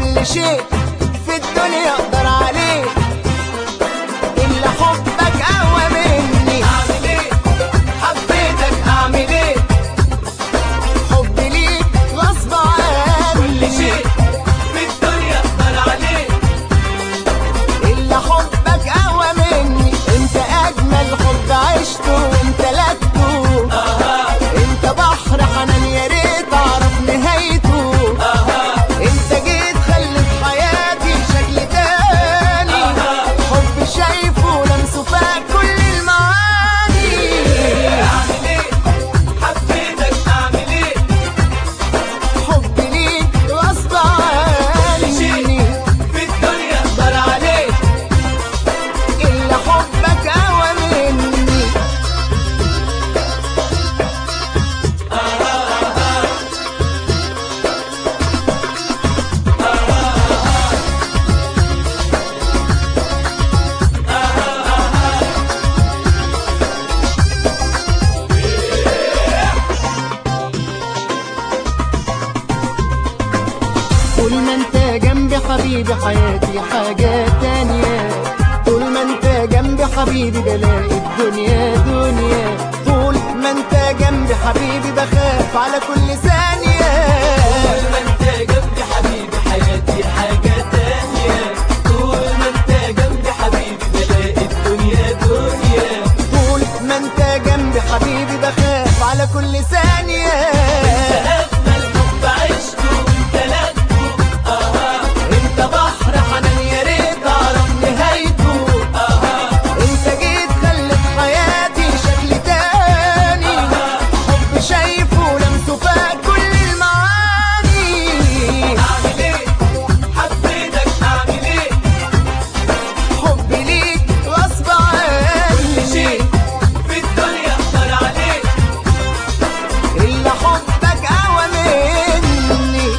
كل شيء في الدنيا اقدر عليه الا حبك اقوى مني اعمل ايه حبيتك اعمل ايه حبي ليك غصب عني كل شيء في الدنيا اقدر عليه الا حبك اقوى مني انت اجمل حب عشته وامتلكته اها انت بحر حنان يا ريت اعرف نهايته اها انت جيت خلت حياتي شكل تاني حب شايفه لمسه فاك كل المعاني اعمل ايه حبيتك اعمل ايه حب ليك غصب كل شيء عني في الدنيا اقدر عليه الا حبك اقوى مني طول ما انت جنبي حبيبي حياتي حاجة تانية طول ما انت جنبي حبيبي بلاقي الدنيا دنيا طول ما انت جنبي حبيبي بخاف على كل ثانية طول ما انت جنبي حبيبي حياتي حاجة تانية طول ما انت جنبي حبيبي بلاقي الدنيا دنيا طول ما انت جنبي حبيبي بخاف على كل ثانية أجمل حب عشته وامتلكته أها انت بحر حنان يا ريت اعرف نهايته أها انت جيت خلت حياتي شكل تاني حب شايفه لمسه فاك كل المعاني أعمل إيه حبيتك أعمل إيه حبي ليك غصب كل شيء عني في الدنيا أقدر عليه الا حبك اقوى مني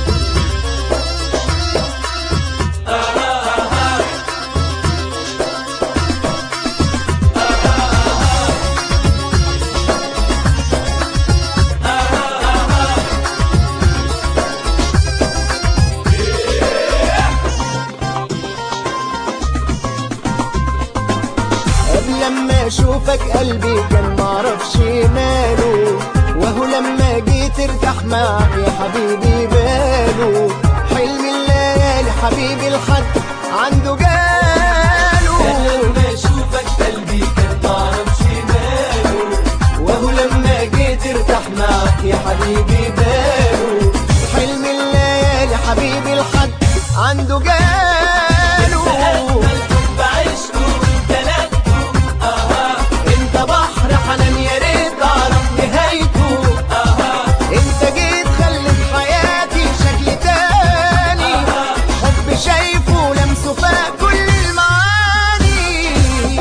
قبل لما اشوفك قلبي كان معرفش ماله وهو لما جيت ارتاح معك يا حبيبي باله حلم الليالي حبيبي الحد عنده جاله لما أشوفك قلبي كان معرفش ماله وهو لما جيت ارتاح معك يا حبيبي باله حلم الليالي حبيبي الحد عنده جاله أجمل حب عشته وامتلكته أها انت بحر حنان يا ريت اعرف نهايته أها انت جيت خلت حياتي شكل تاني حب شايفه لمسه فاك كل المعاني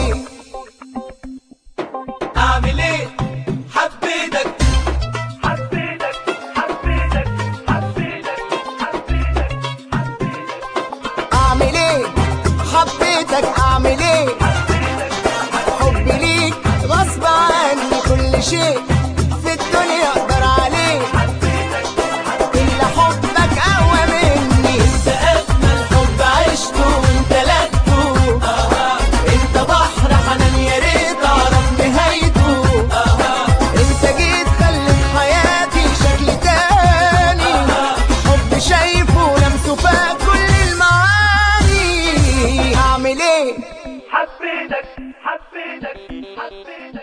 أعمل إيه حبيتك حبيتك حبيتك حبيتك حبيتك اعمل ايه حبيتك اعمل ايه حبي ليك غصب عني كل شيء في الدنيا اقدر عليه الا حبك اقوى مني انت اجمل حب عشته وامتلكته اها انت بحر حنان يا ريت اعرف نهايته انت جيت خلت حياتي شكل تاني حب شايفه لمسه فاك كل المعاني اعمل ايه حبيتك حبيتك حبيتك